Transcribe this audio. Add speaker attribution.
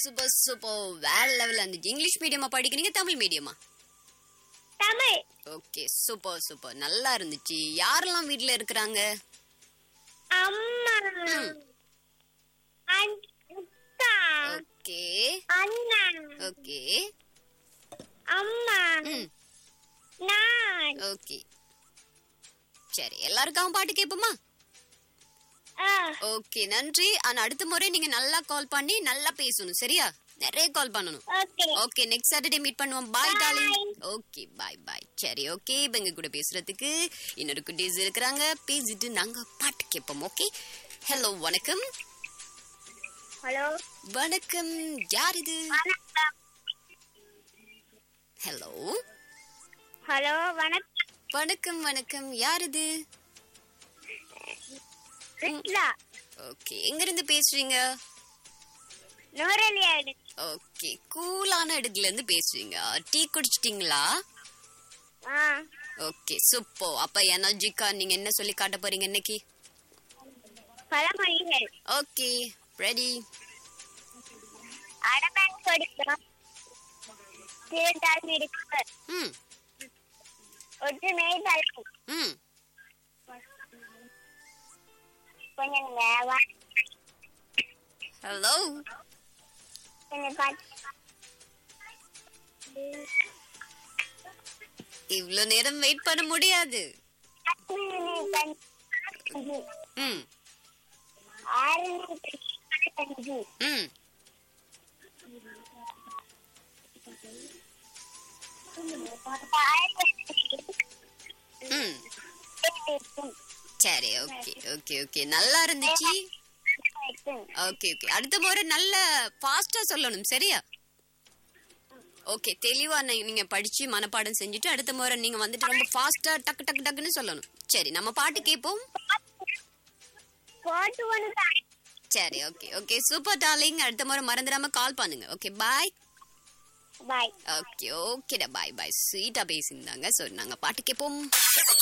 Speaker 1: Super super வேற லெவல்ல இருந்துச்சு இங்கிலீஷ் மீடியமா படிக்கிறீங்க தமிழ் மீடியமா
Speaker 2: தமிழ்
Speaker 1: ஓகே சூப்பர் சூப்பர் நல்லா இருந்துச்சு யாரெல்லாம் வீட்ல இருக்கிறாங்க
Speaker 2: அம்மா
Speaker 1: ம்.
Speaker 2: அக்கா
Speaker 1: ஓகே
Speaker 2: அண்ணா
Speaker 1: ஓகே
Speaker 2: அம்மா
Speaker 1: ம்
Speaker 2: நான்
Speaker 1: ஓகே சரி எல்லாருக்காகவும் பாட்டு கேட்போமா
Speaker 2: ஆ,
Speaker 1: ஓகே நன்றி ஆனா அடுத்த முறை நீங்க நல்லா கால் பண்ணி நல்லா பேசணும் சரியா நிறைய கால் பண்ணணும்
Speaker 2: okay
Speaker 1: okay next Saturday meet பண்ணுவோம் பாய் டார்லிங் ஓகே பாய் பாய் சரி ஓகே இப்ப எங்க கூட பேசுறதுக்கு இன்னொரு குட்டீஸ் இருக்கிறாங்க பேசிட்டு நாங்க பாட்டு கேட்போம் ஓகே ஹலோ வணக்கம்
Speaker 2: ஹலோ
Speaker 1: வணக்கம் யார் இது
Speaker 2: வணக்கம்
Speaker 1: ஹலோ
Speaker 2: ஹலோ வணக்கம்
Speaker 1: வணக்கம் வணக்கம் யார் இது
Speaker 2: கிருஷ்ணா
Speaker 1: ஓகே எங்க இருந்து பேசுறீங்க
Speaker 2: நூறலியாடு
Speaker 1: ஓகே கூலான இடத்துல இருந்து பேசுறீங்க டீ குடிச்சிட்டீங்களா
Speaker 2: ஆ
Speaker 1: ஓகே சூப்போ அப்ப எனர்ஜிக்கா நீங்க என்ன சொல்லி காட்ட போறீங்க இன்னைக்கு
Speaker 2: பழமொழிகள்
Speaker 1: ஓகே ரெடி
Speaker 2: அடமன் கொடுக்கிறோம் திருந்தால் மிடுக்கு
Speaker 1: ம்
Speaker 2: ஒற்றுமை பலம்
Speaker 1: ம்
Speaker 2: கொஞ்சம் நீங்க
Speaker 1: ஹலோ
Speaker 2: கொஞ்சம் பார்த்து
Speaker 1: இவ்ளோ நேரம் வெயிட் பண்ண முடியாது
Speaker 2: அஞ்சு
Speaker 1: ம்
Speaker 2: ஆறு அஞ்சு
Speaker 1: ம் ம் சரி ஓகே ஓகே ஓகே நல்லா இருந்துச்சு ஓகே ஓகே அடுத்த முறை நல்ல ஃபாஸ்டா சொல்லணும் சரியா ஓகே தெளிவா நீ- நீங்க படிச்சு மனப்பாடம் செஞ்சுட்டு அடுத்த முறை நீங்க வந்துட்டு ரொம்ப ஃபாஸ்டா டக்கு டக்கு டக்குன்னு சொல்லணும் சரி நம்ம பாட்டு கேட்போம்
Speaker 2: போட்டு ஒன்று
Speaker 1: சரி ஓகே ஓகே சூப்பர் டார்லிங் அடுத்த முறை மறந்துடாம கால் பண்ணுங்க ஓகே பாய்
Speaker 2: பாய்
Speaker 1: ஓகே ஓகேடா பாய் பாய் ஸ்வீட்டா பேசியிருந்தாங்க ஸோ நாங்க பாட்டு கேட்போம்